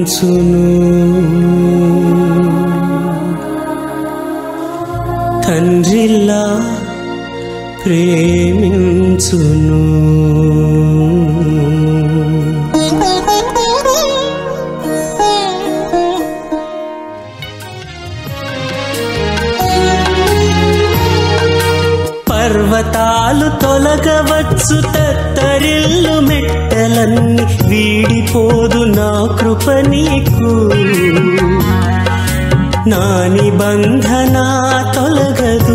ప్రేమించును తండ్రిలా ప్రేమించును పర్వతాలు తొలగవచ్చు తత్తరిల్లు మెట్టలన్నీ వీడిపోదు నా కృప నీకు నా నిబంధన తొలగదు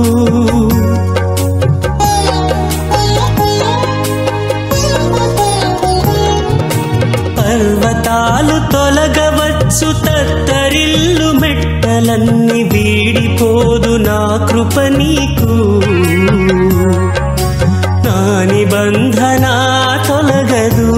పర్వతాలు తొలగవచ్చు తత్తరిల్లు మెట్టలన్నీ వీడిపోదు నా కృప నీకు నా నిబంధన తొలగదు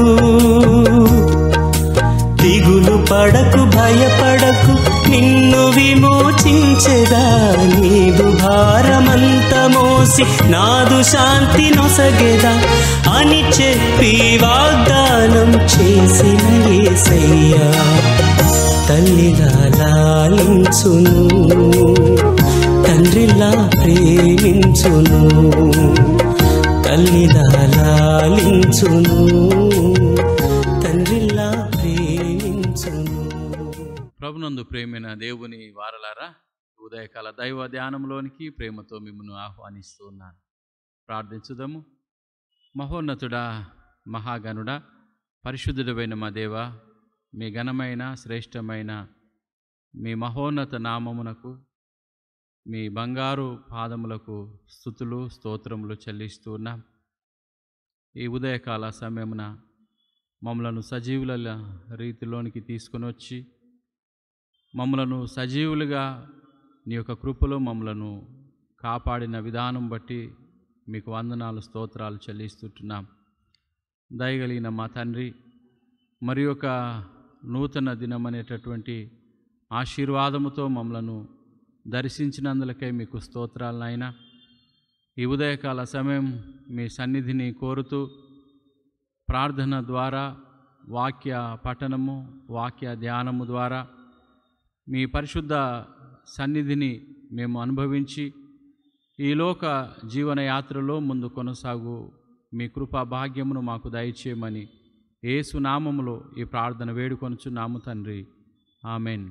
దిగులు పడకు భయపడకు నిన్ను విమోచించెదా నీదు భారమంత మోసి నాదు శాంతి నొసగెదా అని చెప్పి వాగ్దానం చేసిన ఏసయ్యా తల్లిలా లాలించును తండ్రిలా ప్రేమించును తల్లిలా లాలించును తండ్రిలా ప్రేమించును ప్రభునందు ప్రేమైన దేవుని వారలారా ఉదయకాల దైవ ధ్యానంలోనికి ప్రేమతో మిమ్మల్ని ఆహ్వానిస్తూ ఉన్నాను ప్రార్థించుదాము మహోన్నతుడా మహాగణుడా పరిశుద్ధుడమైన మా దేవ మీ ఘనమైన శ్రేష్టమైన మీ మహోన్నత నామమునకు మీ బంగారు పాదములకు స్థుతులు స్తోత్రములు చెల్లిస్తూ ఉన్నాం ఈ ఉదయకాల సమయమున మమ్మలను సజీవుల రీతిలోనికి తీసుకొని వచ్చి మమ్మలను సజీవులుగా నీ యొక్క కృపలో మమ్మలను కాపాడిన విధానం బట్టి మీకు వందనాలు స్తోత్రాలు చెల్లిస్తుంటున్నాం దయగలిగిన మా తండ్రి మరి ఒక నూతన దినం అనేటటువంటి ఆశీర్వాదముతో మమ్మలను దర్శించినందులకై మీకు స్తోత్రాలనైనా ఈ ఉదయకాల సమయం మీ సన్నిధిని కోరుతూ ప్రార్థన ద్వారా వాక్య పఠనము వాక్య ధ్యానము ద్వారా మీ పరిశుద్ధ సన్నిధిని మేము అనుభవించి ఈ లోక జీవన యాత్రలో ముందు కొనసాగు మీ కృపా భాగ్యమును మాకు దయచేయమని ఏసు నామములో ఈ ప్రార్థన వేడుకొనుచున్నాము తండ్రి ఆమెన్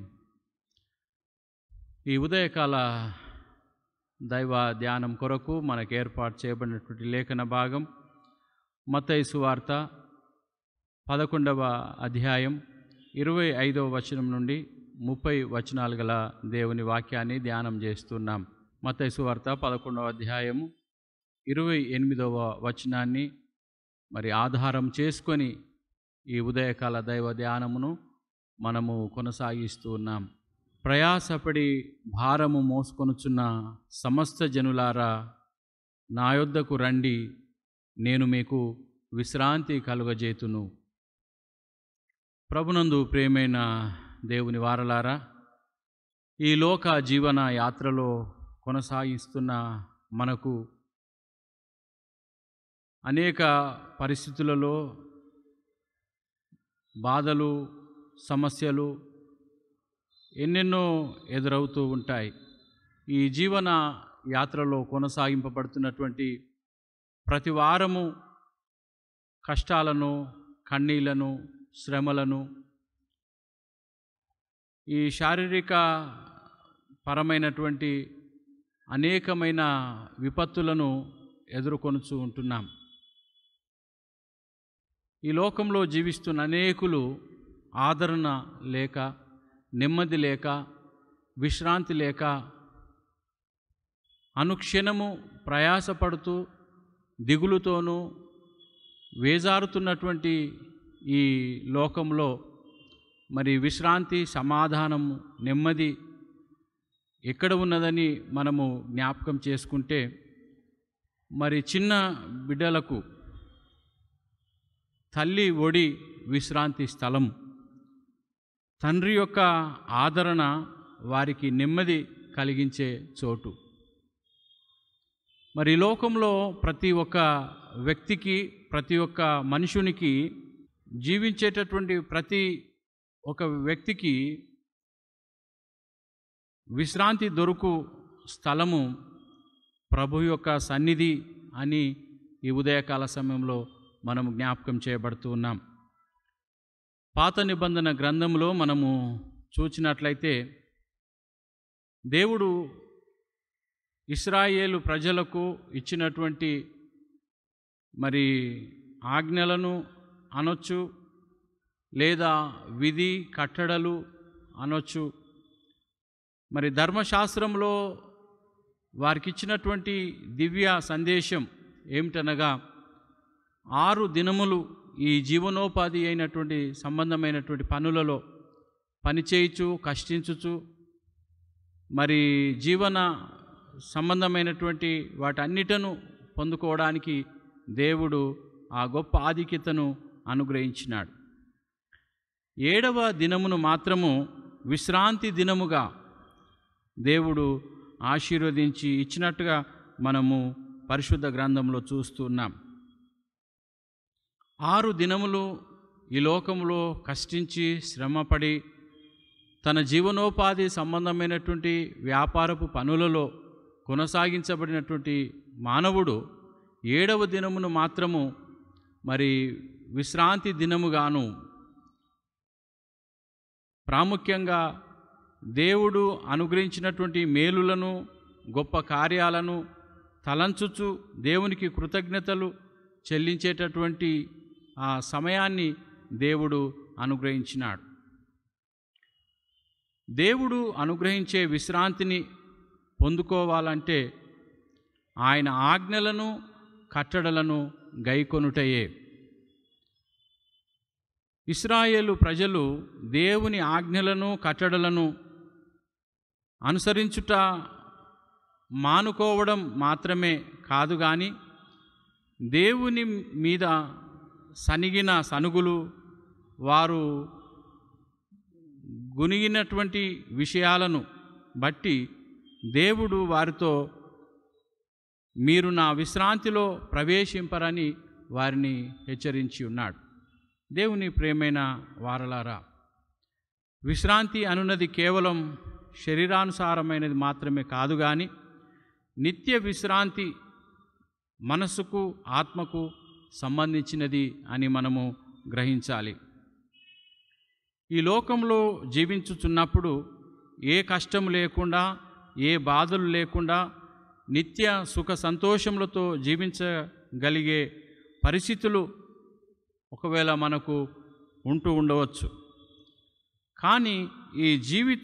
ఈ ఉదయకాల దైవ ధ్యానం కొరకు మనకు ఏర్పాటు చేయబడినటువంటి లేఖన భాగం మత్తయి వార్త పదకొండవ అధ్యాయం ఇరవై ఐదవ వచనం నుండి ముప్పై వచనాలు గల దేవుని వాక్యాన్ని ధ్యానం చేస్తున్నాం మత్తయి వార్త పదకొండవ అధ్యాయము ఇరవై ఎనిమిదవ వచనాన్ని మరి ఆధారం చేసుకొని ఈ ఉదయకాల దైవ ధ్యానమును మనము కొనసాగిస్తూ ఉన్నాం ప్రయాసపడి భారము మోసుకొనుచున్న సమస్త జనులారా నా యొద్దకు రండి నేను మీకు విశ్రాంతి కలుగజేతును ప్రభునందు ప్రేమైన దేవుని వారలారా ఈ లోక జీవన యాత్రలో కొనసాగిస్తున్న మనకు అనేక పరిస్థితులలో బాధలు సమస్యలు ఎన్నెన్నో ఎదురవుతూ ఉంటాయి ఈ జీవన యాత్రలో కొనసాగింపబడుతున్నటువంటి ప్రతి వారము కష్టాలను కన్నీళ్లను శ్రమలను ఈ శారీరక పరమైనటువంటి అనేకమైన విపత్తులను ఎదుర్కొనుచూ ఉంటున్నాం ఈ లోకంలో జీవిస్తున్న అనేకులు ఆదరణ లేక నెమ్మది లేక విశ్రాంతి లేక అనుక్షణము ప్రయాసపడుతూ దిగులుతోనూ వేజారుతున్నటువంటి ఈ లోకంలో మరి విశ్రాంతి సమాధానము నెమ్మది ఎక్కడ ఉన్నదని మనము జ్ఞాపకం చేసుకుంటే మరి చిన్న బిడ్డలకు తల్లి ఒడి విశ్రాంతి స్థలం తండ్రి యొక్క ఆదరణ వారికి నెమ్మది కలిగించే చోటు మరి ఈ లోకంలో ప్రతి ఒక్క వ్యక్తికి ప్రతి ఒక్క మనుషునికి జీవించేటటువంటి ప్రతి ఒక వ్యక్తికి విశ్రాంతి దొరుకు స్థలము ప్రభు యొక్క సన్నిధి అని ఈ ఉదయకాల సమయంలో మనం జ్ఞాపకం చేయబడుతూ ఉన్నాం పాత నిబంధన గ్రంథంలో మనము చూచినట్లయితే దేవుడు ఇస్రాయేలు ప్రజలకు ఇచ్చినటువంటి మరి ఆజ్ఞలను అనొచ్చు లేదా విధి కట్టడలు అనొచ్చు మరి ధర్మశాస్త్రంలో వారికి ఇచ్చినటువంటి దివ్య సందేశం ఏమిటనగా ఆరు దినములు ఈ జీవనోపాధి అయినటువంటి సంబంధమైనటువంటి పనులలో పనిచేయచ్చు కష్టించుచు మరి జీవన సంబంధమైనటువంటి వాటన్నిటను పొందుకోవడానికి దేవుడు ఆ గొప్ప ఆధిక్యతను అనుగ్రహించినాడు ఏడవ దినమును మాత్రము విశ్రాంతి దినముగా దేవుడు ఆశీర్వదించి ఇచ్చినట్టుగా మనము పరిశుద్ధ గ్రంథంలో చూస్తున్నాం ఆరు దినములు ఈ లోకంలో కష్టించి శ్రమపడి తన జీవనోపాధి సంబంధమైనటువంటి వ్యాపారపు పనులలో కొనసాగించబడినటువంటి మానవుడు ఏడవ దినమును మాత్రము మరి విశ్రాంతి దినముగాను ప్రాముఖ్యంగా దేవుడు అనుగ్రహించినటువంటి మేలులను గొప్ప కార్యాలను తలంచుచు దేవునికి కృతజ్ఞతలు చెల్లించేటటువంటి ఆ సమయాన్ని దేవుడు అనుగ్రహించినాడు దేవుడు అనుగ్రహించే విశ్రాంతిని పొందుకోవాలంటే ఆయన ఆజ్ఞలను కట్టడలను గైకొనుటయే ఇస్రాయేలు ప్రజలు దేవుని ఆజ్ఞలను కట్టడలను అనుసరించుట మానుకోవడం మాత్రమే కాదు కానీ దేవుని మీద సనిగిన సనుగులు వారు గునిగినటువంటి విషయాలను బట్టి దేవుడు వారితో మీరు నా విశ్రాంతిలో ప్రవేశింపరని వారిని హెచ్చరించి ఉన్నాడు దేవుని ప్రేమైన వారలారా విశ్రాంతి అనున్నది కేవలం శరీరానుసారమైనది మాత్రమే కాదు కానీ నిత్య విశ్రాంతి మనసుకు ఆత్మకు సంబంధించినది అని మనము గ్రహించాలి ఈ లోకంలో జీవించుచున్నప్పుడు ఏ కష్టం లేకుండా ఏ బాధలు లేకుండా నిత్య సుఖ సంతోషములతో జీవించగలిగే పరిస్థితులు ఒకవేళ మనకు ఉంటూ ఉండవచ్చు కానీ ఈ జీవిత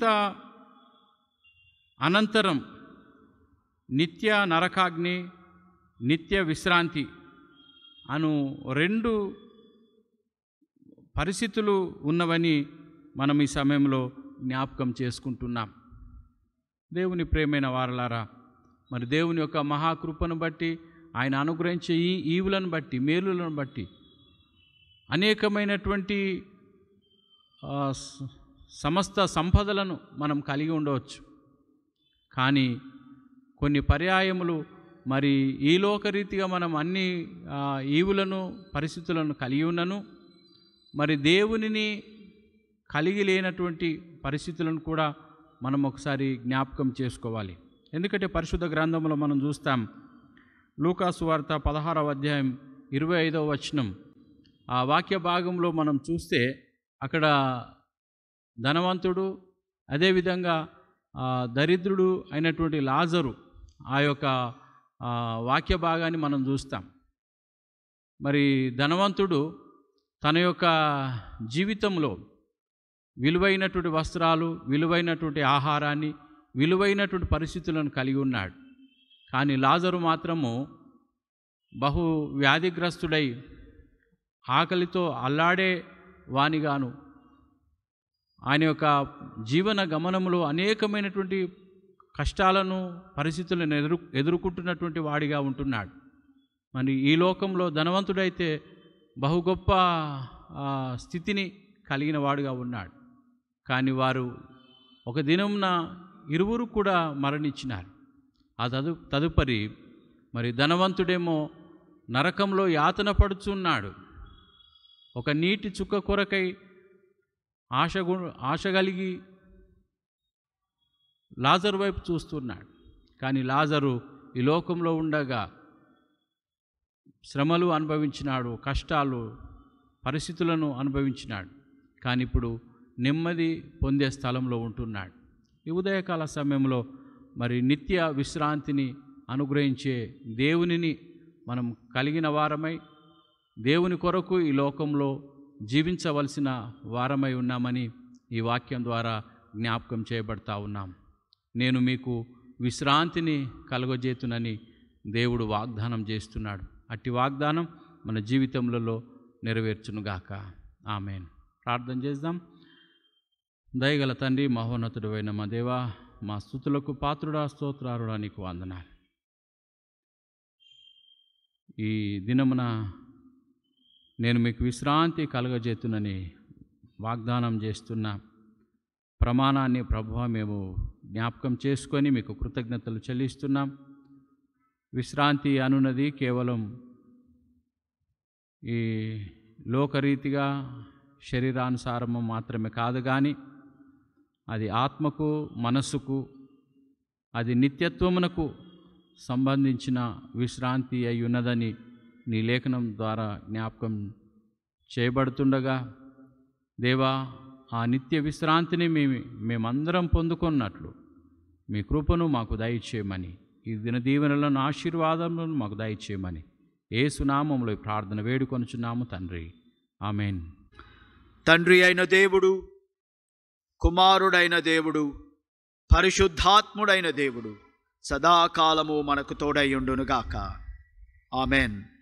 అనంతరం నిత్య నరకాగ్ని నిత్య విశ్రాంతి అను రెండు పరిస్థితులు ఉన్నవని మనం ఈ సమయంలో జ్ఞాపకం చేసుకుంటున్నాం దేవుని ప్రేమైన వారలారా మరి దేవుని యొక్క మహాకృపను బట్టి ఆయన అనుగ్రహించే ఈ ఈవులను బట్టి మేలులను బట్టి అనేకమైనటువంటి ఆ, స- సమస్త సంపదలను మనం కలిగి ఉండవచ్చు కానీ కొన్ని పర్యాయములు మరి ఈ లోకరీతిగా మనం అన్ని ఆ, ఈవులను పరిస్థితులను కలిగి ఉన్నను మరి దేవునిని కలిగి లేనటువంటి పరిస్థితులను కూడా మనం ఒకసారి జ్ఞాపకం చేసుకోవాలి ఎందుకంటే పరిశుద్ధ గ్రంథంలో మనం చూస్తాం లూకాసు వార్త పదహారవ అధ్యాయం ఇరవై ఐదవ వచనం ఆ వాక్య భాగంలో మనం చూస్తే అక్కడ ధనవంతుడు అదేవిధంగా ఆ, దరిద్రుడు అయినటువంటి లాజరు ఆ యొక్క ఆ, వాక్య భాగాన్ని మనం చూస్తాం మరి ధనవంతుడు తన యొక్క జీవితంలో విలువైనటువంటి వస్త్రాలు విలువైనటువంటి ఆహారాన్ని విలువైనటువంటి పరిస్థితులను కలిగి ఉన్నాడు కానీ లాజరు మాత్రము బహు వ్యాధిగ్రస్తుడై ఆకలితో అల్లాడే వానిగాను ఆయన యొక్క జీవన గమనంలో అనేకమైనటువంటి కష్టాలను పరిస్థితులను ఎదురు ఎదుర్కొంటున్నటువంటి వాడిగా ఉంటున్నాడు మరి ఈ లోకంలో ధనవంతుడైతే బహు గొప్ప ఆ, స్థితిని కలిగిన వాడుగా ఉన్నాడు కానీ వారు ఒక దినంన ఇరువురు కూడా మరణించినారు ఆ తదు తదుపరి మరి ధనవంతుడేమో నరకంలో యాతన పడుచున్నాడు ఒక నీటి చుక్క కొరకై ఆశ గు- ఆశ కలిగి లాజరు వైపు చూస్తున్నాడు కానీ లాజరు ఈ లోకంలో ఉండగా శ్రమలు అనుభవించినాడు కష్టాలు పరిస్థితులను అనుభవించినాడు కానీ ఇప్పుడు నెమ్మది పొందే స్థలంలో ఉంటున్నాడు ఈ ఉదయకాల సమయంలో మరి నిత్య విశ్రాంతిని అనుగ్రహించే దేవునిని మనం కలిగిన వారమై దేవుని కొరకు ఈ లోకంలో జీవించవలసిన వారమై ఉన్నామని ఈ వాక్యం ద్వారా జ్ఞాపకం చేయబడతా ఉన్నాం నేను మీకు విశ్రాంతిని కలుగజేతునని దేవుడు వాగ్దానం చేస్తున్నాడు అట్టి వాగ్దానం మన జీవితంలో నెరవేర్చునుగాక ఆమెన్ ప్రార్థన చేద్దాం దయగల తండ్రి మహోన్నతుడు అయిన మా దేవా మా స్థుతులకు పాత్రుడా స్తోత్రారుడా నీకు వందనాలు ఈ దినమున నేను మీకు విశ్రాంతి కలగజేతునని వాగ్దానం చేస్తున్న ప్రమాణాన్ని ప్రభువ మేము జ్ఞాపకం చేసుకొని మీకు కృతజ్ఞతలు చెల్లిస్తున్నాం విశ్రాంతి అనున్నది కేవలం ఈ లోకరీతిగా శరీరానుసారము మాత్రమే కాదు కానీ అది ఆత్మకు మనస్సుకు అది నిత్యత్వమునకు సంబంధించిన విశ్రాంతి అయి ఉన్నదని నీ లేఖనం ద్వారా జ్ఞాపకం చేయబడుతుండగా దేవా ఆ నిత్య విశ్రాంతిని మేము మేమందరం పొందుకున్నట్లు మీ కృపను మాకు దయచేయమని ఈ దిన దీవెనలను ఆశీర్వాదములను మాకు దయచేయమని ఏ సునామంలో ఈ ప్రార్థన వేడుకొనుచున్నాము తండ్రి ఆమెన్ తండ్రి అయిన దేవుడు కుమారుడైన దేవుడు పరిశుద్ధాత్ముడైన దేవుడు సదాకాలము మనకు తోడైయుండునుగాక ఆమెన్